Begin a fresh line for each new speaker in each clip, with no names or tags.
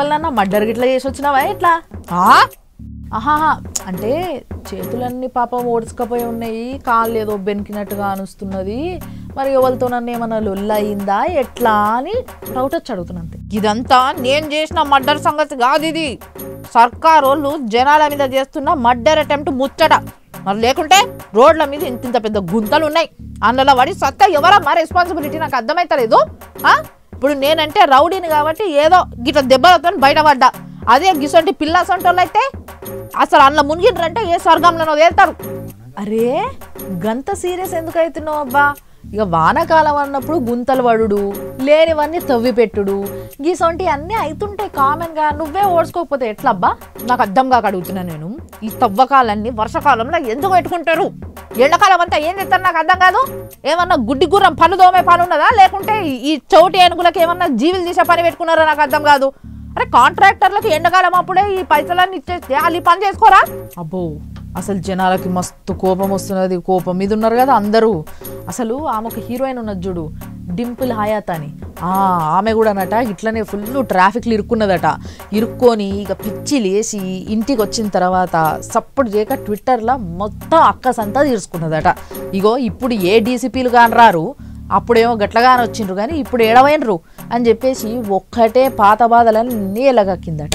ఎవరినన్నా మడ్డర్ గిట్లా చేసి వచ్చినావా ఇట్లా
ఆ?
ఆహాహా అంటే చేతులన్నీ పాపం ఓడ్చుకపోయి ఉన్నాయి కాళ్ళు ఏదో బెనికినట్టుగా అనుస్తున్నది మరి ఎవరితో నన్ను ఏమన్నా లొల్లయిందా ఎట్లా అని డౌట్ వచ్చి అడుగుతున్నా అంతే
ఇదంతా నేను చేసిన మర్డర్ సంగతి కాదు ఇది సర్కార్ వాళ్ళు జనాల మీద చేస్తున్న మర్డర్ అటెంప్ట్ ముచ్చట మరి లేకుంటే రోడ్ల మీద ఇంత ఇంత పెద్ద గుంతలు ఉన్నాయి అందులో పడి సత్తా ఎవరమ్మా రెస్పాన్సిబిలిటీ నాకు అర్థమైతలేదు ఆ? ఇప్పుడు నేనంటే రౌడీని కాబట్టి ఏదో గిట్ల దెబ్బలతో బయటపడ్డా అదే గిసంటి పిల్ల సొంటోళ్ళు అయితే అసలు అందులో మునిగిండ్రంటే ఏ స్వర్గంలోనో తేలుతారు
అరే గంత సీరియస్ ఎందుకు అవుతున్నావు అబ్బా ఇక వానాకాలం అన్నప్పుడు గుంతలు పడుడు లేనివన్నీ తవ్వి పెట్టుడు గీసొంటి అన్నీ అవుతుంటాయి కామన్ గా నువ్వే ఓడ్చుకోకపోతే ఎట్లా అబ్బా
నాకు అర్థం కాక అడుగుతున్నా నేను ఈ తవ్వకాలన్నీ వర్షాకాలంలో ఎందుకు పెట్టుకుంటారు ఎండాకాలం అంతా ఏం చేస్తారు నాకు అర్థం కాదు ఏమన్నా గుడ్డి గుర్రం పనులు దోమే పని ఉన్నదా లేకుంటే ఈ చౌటి ఏనుగులకు ఏమన్నా జీవులు తీసే పని పెట్టుకున్నారో నాకు అర్థం కాదు అరే కాంట్రాక్టర్లకు ఎండాకాలం అప్పుడే ఈ పైసలన్నీ ఇచ్చేస్తే వాళ్ళు ఈ పని చేసుకోరా
అబ్బో అసలు జనాలకి మస్తు కోపం వస్తున్నది కోపం మీద ఉన్నారు కదా అందరూ అసలు ఆమె ఒక హీరోయిన్ ఉన్నది చూడు డింపుల్ హయాత్ అని ఆ, ఆమె కూడా అనట ఇట్లనే ఫుల్ ట్రాఫిక్లు ఇరుక్కున్నదట ఇరుక్కొని ఇక పిచ్చి లేచి ఇంటికి వచ్చిన తర్వాత సపోర్ట్ చేయక ట్విట్టర్లో మొత్తం అక్కసంతా తీర్చుకున్నదట ఇగో ఇప్పుడు ఏ డీసీపీలు కాని రారు అప్పుడేమో గట్లగానే వచ్చిండ్రు కానీ ఇప్పుడు ఏడవైనరు అని చెప్పేసి ఒక్కటే పాత బాధలన్నీ ఎలగక్కిందట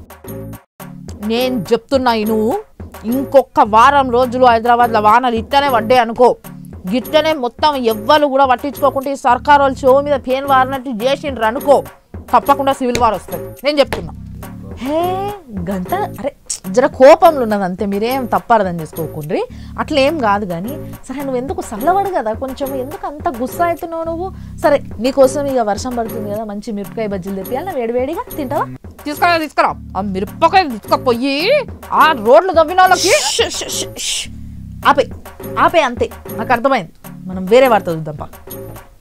నేను చెప్తున్నా నువ్వు ఇంకొక వారం రోజులు హైదరాబాద్లో వానలు ఇట్టనే పడ్డాయి అనుకో గిట్టనే మొత్తం ఎవ్వరు కూడా పట్టించుకోకుండా ఈ సర్కార్ వాళ్ళు షో మీద పేన్ వారినట్టు చేసిండ్రు అనుకో తప్పకుండా సివిల్ వార్ వస్తుంది నేను చెప్తున్నా
హే గంత అరే జర కోపంలో ఉన్నది అంతే మీరేం తప్పారదని చేసుకోకుండ్రి అట్లా ఏం కాదు కానీ సరే నువ్వు ఎందుకు చల్లబడు కదా కొంచెం ఎందుకు అంత గుస్సా అవుతున్నావు నువ్వు సరే నీకోసం ఇక వర్షం పడుతుంది కదా మంచి మిరపకాయ బజ్జీలు తెప్పియాలి వేడివేడిగా తింటావా
తీసుకురా తీసుకురా ఆ మిరపకాయలు తీసుకుపోయి ఆ రోడ్లు దవ్విన వాళ్ళకి
ష్, ష్, ష్, ష్. ఆపే ఆపే అంతే నాకు అర్థమైంది మనం వేరే వార్త చూద్దాం పా